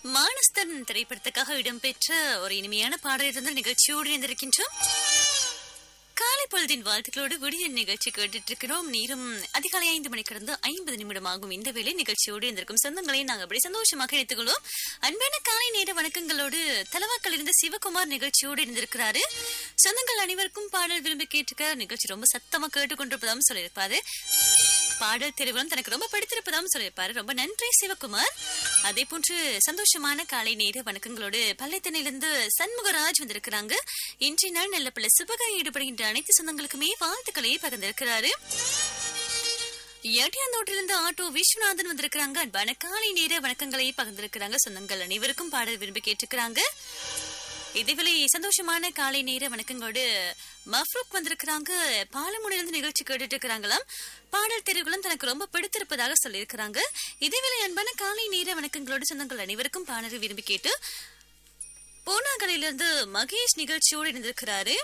மானஸ்தன் திரைப்படத்துக்காக இடம்பெற்ற ஒரு இனிமையான பாடல் இருந்த நிகழ்ச்சியோடு இணைந்திருக்கின்றோம் காலை பொழுதின் வாழ்த்துக்களோடு விடிய நிகழ்ச்சி கேட்டுட்டு இருக்கிறோம் நேரம் அதிகாலை ஐந்து மணி கடந்து ஐம்பது நிமிடம் ஆகும் இந்த வேளை நிகழ்ச்சியோடு இருந்திருக்கும் சொந்தங்களை நாங்கள் அப்படி சந்தோஷமாக இணைத்துக் கொள்வோம் அன்பான காலை நேர வணக்கங்களோடு தலவாக்கல் இருந்த சிவகுமார் நிகழ்ச்சியோடு இருந்திருக்கிறாரு சொந்தங்கள் அனைவருக்கும் பாடல் விரும்பி கேட்டிருக்க நிகழ்ச்சி ரொம்ப சத்தமா கேட்டுக்கொண்டிருப்பதாகவும் சொல்லியிருப்பாரு பாடல் திருவிழம் தனக்கு ரொம்ப பிடித்திருப்பதாகவும் சொல்லியிருப்பாரு ரொம்ப நன்றி சிவகுமார் அதே போன்று சந்தோஷமான காலை நேர வணக்கங்களோடு பள்ளித்தனையிலிருந்து சண்முகராஜ் வந்திருக்கிறாங்க இன்றைய நாள் நல்ல பல சுபக ஈடுபடுகின்ற அனைத்து சொந்தங்களுக்குமே வாழ்த்துக்களை பகிர்ந்திருக்கிறாரு எட்டியாந்தோட்டிலிருந்து ஆட்டோ விஸ்வநாதன் வந்திருக்கிறாங்க அன்பான காலை நேர வணக்கங்களை பகிர்ந்திருக்கிறாங்க சொந்தங்கள் அனைவருக்கும் பாடல் விரும்பி கேட்டிருக்கிறாங்க இதேவேளை சந்தோஷமான காலை நேர வணக்கங்களோடு மஃப்ரூக் வந்திருக்கிறாங்க பாலமுனையிலிருந்து நிகழ்ச்சி கேட்டுட்டு இருக்கிறாங்களாம் பாடல் தெரிவுகளும் தனக்கு ரொம்ப பிடித்திருப்பதாக சொல்லியிருக்கிறாங்க இதேவேளை அன்பான காலை நேர வணக்கங்களோடு சொந்தங்கள் அனைவருக்கும் பாடலை விரும்பி கேட்டு பூனாகலையிலிருந்து மகேஷ் நிகழ்ச்சியோடு இணைந்திருக்கிறாரு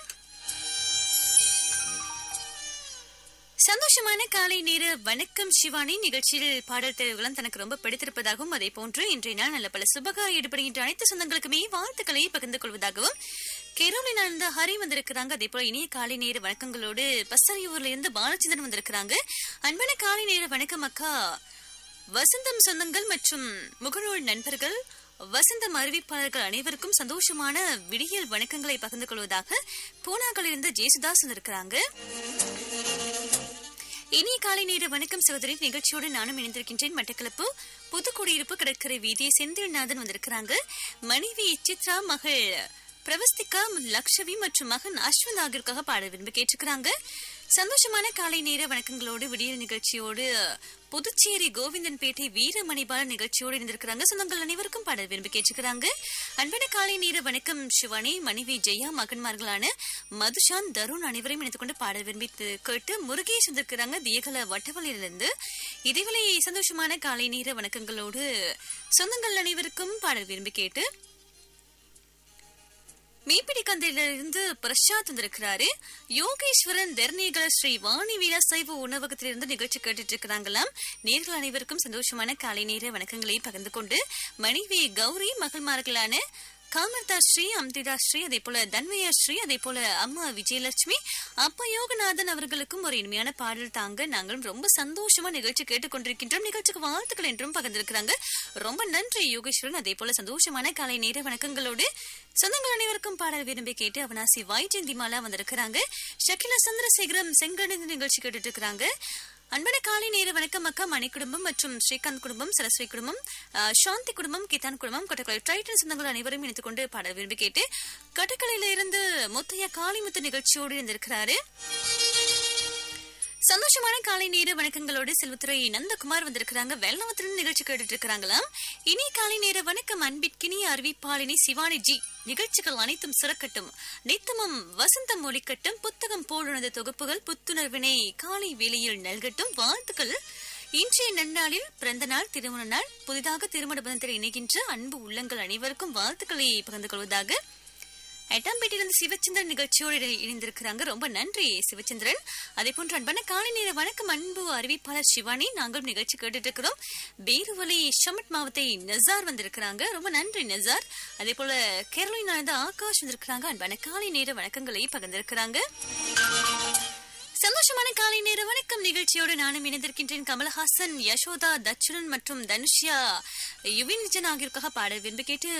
சந்தோஷமான காலை நேர வணக்கம் சிவானி நிகழ்ச்சியில் பாடல் தேர்வுகளும் தனக்கு ரொம்ப பிடித்திருப்பதாகவும் அதே போன்று இன்றைய நாள் நல்ல பல சுபகா ஈடுபடுகின்ற அனைத்து சொந்தங்களுக்குமே வாழ்த்துக்களை பகிர்ந்து கொள்வதாகவும் கேரோலினா இருந்து ஹரி வந்திருக்கிறாங்க அதே போல இனிய காலை நேர வணக்கங்களோடு பசரியூர்ல இருந்து பாலச்சந்திரன் வந்திருக்கிறாங்க அன்பான காலை நேர வணக்கம் அக்கா வசந்தம் சொந்தங்கள் மற்றும் முகநூல் நண்பர்கள் வசந்தம் அறிவிப்பாளர்கள் அனைவருக்கும் சந்தோஷமான விடியல் வணக்கங்களை பகிர்ந்து கொள்வதாக பூனாக்களிலிருந்து ஜேசுதாஸ் வந்திருக்கிறாங்க இனிய காலை நேர வணக்கம் சகோதரி நிகழ்ச்சியோடு நானும் இணைந்திருக்கின்றேன் மட்டக்களப்பு புதுக்குடியிருப்பு கடற்கரை வீதி செந்தில்நாதன் வந்திருக்கிறாங்க மனைவி சித்ரா மகள் பிரவஸ்திகா லக்ஷவி மற்றும் மகன் அஸ்வந்த் ஆகியோருக்காக பாட விரும்பி கேட்டிருக்கிறாங்க சந்தோஷமான காலை நேர வணக்கங்களோடு விடியல் நிகழ்ச்சியோடு புதுச்சேரி கோவிந்தன்பேட்டை வீரமணிபால நிகழ்ச்சியோடு இருந்திருக்கிறாங்க சொந்தங்கள் அனைவருக்கும் பாடல் விரும்பி கேட்டிருக்கிறாங்க அன்பான காலை நேர வணக்கம் சிவானி மனைவி ஜெயா மகன்மார்களான மதுஷான் தருண் அனைவரையும் இணைத்துக் கொண்டு பாடல் விரும்பி கேட்டு முருகேஷ் வந்திருக்கிறாங்க தியகல வட்டவலையிலிருந்து இதேவேளை சந்தோஷமான காலை நேர வணக்கங்களோடு சொந்தங்கள் அனைவருக்கும் பாடல் விரும்பி கேட்டு மீப்பிடி கந்தையிலிருந்து பிரசாத் வந்திருக்கிறாரு யோகேஸ்வரன் தர்ணீகல ஸ்ரீ வாணி வீரா சைவ உணவகத்திலிருந்து நிகழ்ச்சி கேட்டுட்டு இருக்கிறாங்களாம் நேர்கள் அனைவருக்கும் சந்தோஷமான காலை நேர வணக்கங்களை பகிர்ந்து கொண்டு மனைவி கௌரி மகள்மார்களான காமர்தா ஸ்ரீ அம்திதா ஸ்ரீ அதே போல தன்வயா ஸ்ரீ அதே போல அம்மா விஜயலட்சுமி அப்பா யோகநாதன் அவர்களுக்கும் ஒரு இனிமையான பாடல் தாங்க நாங்களும் ரொம்ப சந்தோஷமா நிகழ்ச்சி கேட்டுக்கொண்டிருக்கின்றோம் நிகழ்ச்சிக்கு வாழ்த்துக்கள் என்றும் பகிர்ந்திருக்கிறாங்க ரொம்ப நன்றி யோகேஸ்வரன் அதே போல சந்தோஷமான காலை நேர வணக்கங்களோடு சொந்தங்கள் அனைவருக்கும் பாடல் விரும்பி கேட்டு அவனாசி வைஜெயந்தி மாலா வந்திருக்கிறாங்க ஷக்கிலா சந்திரசேகரம் செங்கடந்து நிகழ்ச்சி கேட்டுட்டு இருக்கிறாங்க அன்பான காலை நேர வணக்கம் அக்கா மணி குடும்பம் மற்றும் ஸ்ரீகாந்த் குடும்பம் சரஸ்வதி குடும்பம் சாந்தி குடும்பம் கிதான் குடும்பம் கொட்டக்கலை டைட்டன் சொந்தங்கள் அனைவரும் இணைத்துக் கொண்டு பாடல் விரும்பி கேட்டு கட்டக்கலையில இருந்து முத்தையா காளிமுத்து நிகழ்ச்சியோடு இருந்திருக்கிறாரு சந்தோஷமான காலை நேர வணக்கங்களோடு செல்வத்துறை நந்தகுமார் வந்திருக்கிறாங்க வெள்ளவத்திலிருந்து நிகழ்ச்சி கேட்டுட்டு இருக்கிறாங்களாம் இனி காலை நேர வணக்கம் அன்பிற்கினி அறிவிப்பாளினி சிவானி ஜி நிகழ்ச்சிகள் அனைத்தும் சிறக்கட்டும் நித்தமும் வசந்தம் ஒலிக்கட்டும் புத்தகம் போலுணர்ந்த தொகுப்புகள் புத்துணர்வினை காலை வேளையில் நல்கட்டும் வாழ்த்துக்கள் இன்றைய நன்னாளில் பிறந்த நாள் திருமண நாள் புதிதாக திருமண பந்தத்தில் இணைகின்ற அன்பு உள்ளங்கள் அனைவருக்கும் வாழ்த்துக்களை பகிர்ந்து கொள்வதாக எட்டாம்பேட்டிலிருந்து சிவச்சந்திரன் நிகழ்ச்சியோடு இணைந்திருக்கிறாங்க ரொம்ப நன்றி சிவச்சந்திரன் அதே போன்று அன்பான காலை நேர வணக்கம் அன்பு அறிவிப்பாளர் சிவானி நாங்களும் நிகழ்ச்சி கேட்டுட்டு இருக்கிறோம் பேருவலி ஷமட் மாவத்தை நசார் வந்திருக்கிறாங்க ரொம்ப நன்றி நசார் அதே போல கேரளினா இருந்து ஆகாஷ் வந்திருக்கிறாங்க அன்பான காலை நேர வணக்கங்களை பகிர்ந்திருக்கிறாங்க சந்தோஷமான காலை நேர வணக்கம் நிகழ்ச்சியோடு நானும் இணைந்திருக்கின்றேன் கமல்ஹாசன் யசோதா தச்சுரன் மற்றும் தனுஷ்யா யுவின் விஜன் ஆகியோருக்காக பாடல் விரும்பி கேட்டு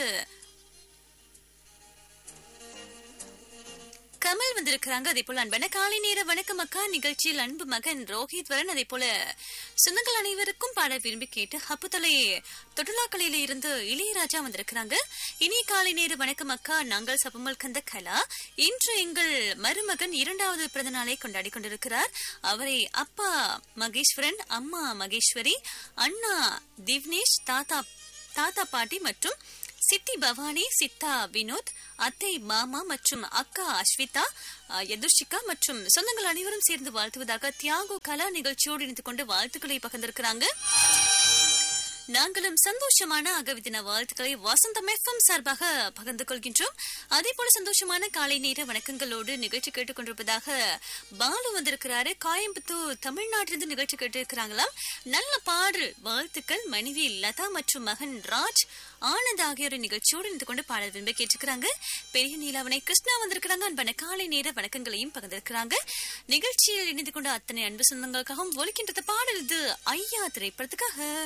கமல் வந்திருக்கிறாங்க அதே போல அன்பான காலை நேர வணக்கம் அக்கா நிகழ்ச்சியில் அன்பு மகன் ரோஹித் வரன் அதே போல சொந்தங்கள் அனைவருக்கும் பாட விரும்பி கேட்டு ஹப்புத்தலை தொட்டுலாக்கலையில இருந்து இளையராஜா வந்திருக்கிறாங்க இனி காலை நேர வணக்கம் அக்கா நாங்கள் சபமல் கந்த கலா இன்று எங்கள் மருமகன் இரண்டாவது பிறந்த நாளை கொண்டாடி கொண்டிருக்கிறார் அவரை அப்பா மகேஸ்வரன் அம்மா மகேஸ்வரி அண்ணா திவ்னேஷ் தாத்தா தாத்தா பாட்டி மற்றும் சித்தி பவானி சித்தா வினோத் அத்தை மாமா மற்றும் அக்கா அஸ்விதா யதுஷிகா மற்றும் சொந்தங்கள் அனைவரும் சேர்ந்து வாழ்த்துவதாக தியாகு கலா நிகழ்ச்சியோடு இணைந்து கொண்டு வாழ்த்துக்களை பகிர்ந்திருக்கிறாங்க நாங்களும் சந்தோஷமான அகவிதின வாழ்த்துக்களை வசந்தம் எஃப்எம் சார்பாக பகிர்ந்து கொள்கின்றோம் அதே போல சந்தோஷமான காலை நேர வணக்கங்களோடு நிகழ்ச்சி கேட்டுக்கொண்டிருப்பதாக பாலு வந்திருக்கிறாரு கோயம்புத்தூர் தமிழ்நாட்டிலிருந்து நிகழ்ச்சி கேட்டிருக்கிறாங்களாம் நல்ல பாடல் வாழ்த்துக்கள் மனைவி லதா மற்றும் மகன் ராஜ் ஆனந்த் ஆகியோர் நிகழ்ச்சியோடு இருந்து கொண்டு பாடல் விரும்ப கேட்டிருக்கிறாங்க பெரிய நீலாவணை கிருஷ்ணா வந்திருக்கிறாங்க அன்பான காலை நேர வணக்கங்களையும் பகிர்ந்திருக்கிறாங்க நிகழ்ச்சியில் இணைந்து கொண்ட அத்தனை அன்பு சொந்தங்களுக்காகவும் ஒலிக்கின்றது பாடல் இது ஐயா திரைப்படத்துக்காக